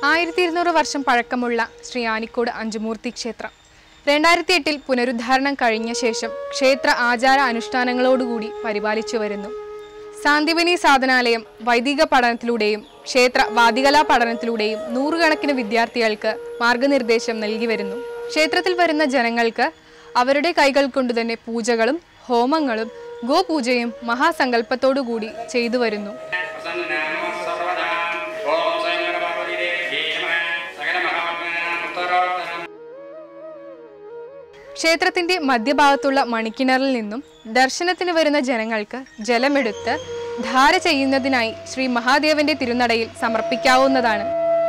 ആയിരത്തി ഇരുന്നൂറ് വർഷം പഴക്കമുള്ള ശ്രീ ആനിക്കോട് അഞ്ചുമൂർത്തി ക്ഷേത്രം രണ്ടായിരത്തി എട്ടിൽ പുനരുദ്ധാരണം കഴിഞ്ഞ ശേഷം ക്ഷേത്ര ആചാര അനുഷ്ഠാനങ്ങളോടുകൂടി പരിപാലിച്ചു വരുന്നു സാന്ദീപനി സാധനാലയം വൈദിക പഠനത്തിലൂടെയും ക്ഷേത്ര വാദികലാ പഠനത്തിലൂടെയും നൂറുകണക്കിന് വിദ്യാർത്ഥികൾക്ക് മാർഗനിർദ്ദേശം നൽകി വരുന്നു ക്ഷേത്രത്തിൽ വരുന്ന ജനങ്ങൾക്ക് അവരുടെ കൈകൾ കൊണ്ടുതന്നെ പൂജകളും ഹോമങ്ങളും ഗോപൂജയും മഹാസങ്കല്പത്തോടുകൂടി ചെയ്തു വരുന്നു പ്രസന്നാമോ സർവദാ ഓം സ്വയംവരപാർവതിരേ നമഃ സകലമഹാത്മനാമുത്തരോത്തരം ക്ഷേത്രത്തിന്റെ മധ്യഭാഗത്തുള്ള മണിക്കിണറിൽ നിന്നും ദർശനത്തിന് വരുന്ന ജനങ്ങൾക്ക് ജലമെടുത്ത് ധാര ചെയ്യുന്നതിനായി ശ്രീ മഹാദേവന്റെ തിരുനടയിൽ സമർപ്പിക്കാവുന്നതാണ്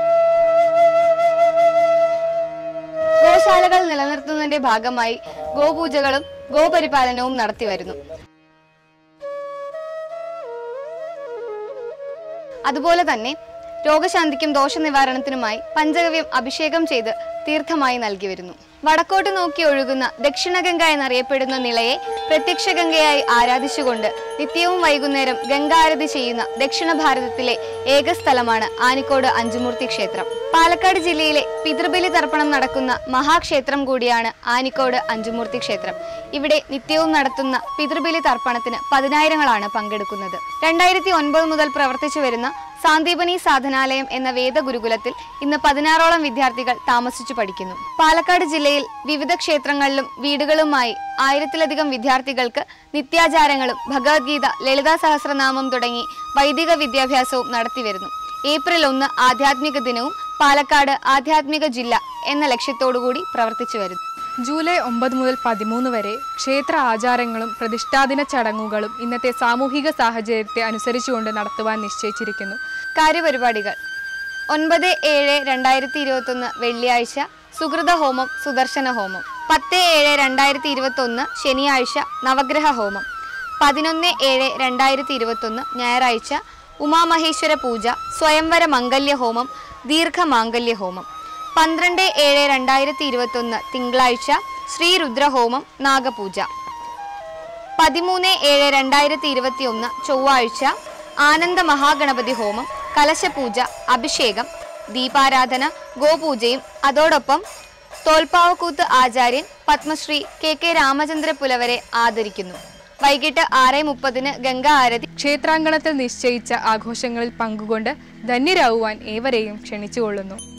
ഗോശാലകൾ നിലനിർത്തുന്നതിന്റെ ഭാഗമായി ഗോപൂജകളും ഗോപരിപാലനവും നടത്തിവരുന്നു അതുപോലെ തന്നെ രോഗശാന്തിക്കും ദോഷനിവാരണത്തിനുമായി പഞ്ചഗവ്യം അഭിഷേകം ചെയ്ത് തീർത്ഥമായി നൽകി വരുന്നു വടക്കോട്ട് നോക്കി ഒഴുകുന്ന ദക്ഷിണഗംഗ എന്നറിയപ്പെടുന്ന നിളയെ പ്രത്യക്ഷ ഗംഗയായി ആരാധിച്ചുകൊണ്ട് നിത്യവും വൈകുന്നേരം ഗംഗാരതി ചെയ്യുന്ന ദക്ഷിണ ഭാരതത്തിലെ ഏക സ്ഥലമാണ് ആനിക്കോട് അഞ്ചുമൂർത്തി ക്ഷേത്രം പാലക്കാട് ജില്ലയിലെ പിതൃബലി തർപ്പണം നടക്കുന്ന മഹാക്ഷേത്രം കൂടിയാണ് ആനിക്കോട് അഞ്ചുമൂർത്തി ക്ഷേത്രം ഇവിടെ നിത്യവും നടത്തുന്ന പിതൃബലി തർപ്പണത്തിന് പതിനായിരങ്ങളാണ് പങ്കെടുക്കുന്നത് രണ്ടായിരത്തി ഒൻപത് മുതൽ പ്രവർത്തിച്ചു വരുന്ന സാന്ദീപനി സാധനാലയം എന്ന വേദഗുരുകുലത്തിൽ ഇന്ന് പതിനാറോളം വിദ്യാർത്ഥികൾ താമസിച്ചു പഠിക്കുന്നു പാലക്കാട് ജില്ലയിൽ വിവിധ ക്ഷേത്രങ്ങളിലും വീടുകളുമായി ആയിരത്തിലധികം വിദ്യാർത്ഥികൾക്ക് നിത്യാചാരങ്ങളും ഭഗവത്ഗീത ലളിതാ സഹസ്രനാമം തുടങ്ങി വൈദിക വിദ്യാഭ്യാസവും നടത്തിവരുന്നു ഏപ്രിൽ ഒന്ന് ആധ്യാത്മിക ദിനവും പാലക്കാട് ആധ്യാത്മിക ജില്ല എന്ന ലക്ഷ്യത്തോടുകൂടി പ്രവർത്തിച്ചു വരുന്നു ജൂലൈ ഒമ്പത് മുതൽ പതിമൂന്ന് വരെ ക്ഷേത്ര ആചാരങ്ങളും പ്രതിഷ്ഠാദിന ചടങ്ങുകളും ഇന്നത്തെ സാമൂഹിക സാഹചര്യത്തെ അനുസരിച്ചുകൊണ്ട് നടത്തുവാൻ നിശ്ചയിച്ചിരിക്കുന്നു കാര്യപരിപാടികൾ ഒൻപത് ഏഴ് രണ്ടായിരത്തി ഇരുപത്തൊന്ന് വെള്ളിയാഴ്ച സുഹൃത ഹോമം സുദർശന ഹോമം പത്ത് ഏഴ് രണ്ടായിരത്തി ഇരുപത്തൊന്ന് ശനിയാഴ്ച നവഗ്രഹ ഹോമം പതിനൊന്ന് ഏഴ് രണ്ടായിരത്തി ഇരുപത്തൊന്ന് ഞായറാഴ്ച ഉമാമഹേശ്വര പൂജ സ്വയംവര മംഗല്യ ഹോമം ദീർഘ മാംഗല്യ ഹോമം പന്ത്രണ്ട് ഏഴ് രണ്ടായിരത്തി ഇരുപത്തൊന്ന് തിങ്കളാഴ്ച ശ്രീരുദ്രഹോമം നാഗപൂജ പതിമൂന്ന് ഏഴ് രണ്ടായിരത്തി ഇരുപത്തി ഒന്ന് ചൊവ്വാഴ്ച ആനന്ദ മഹാഗണപതി ഹോമം കലശപൂജ അഭിഷേകം ദീപാരാധന ഗോപൂജയും അതോടൊപ്പം തോൽപ്പാവക്കൂത്ത് ആചാര്യൻ പത്മശ്രീ കെ കെ രാമചന്ദ്ര പുലവരെ ആദരിക്കുന്നു വൈകിട്ട് ആറ് മുപ്പതിന് ഗംഗാ ആരതി ക്ഷേത്രാങ്കണത്തിൽ നിശ്ചയിച്ച ആഘോഷങ്ങളിൽ പങ്കുകൊണ്ട് ധന്യരാകുവാൻ ഏവരെയും ക്ഷണിച്ചുകൊള്ളുന്നു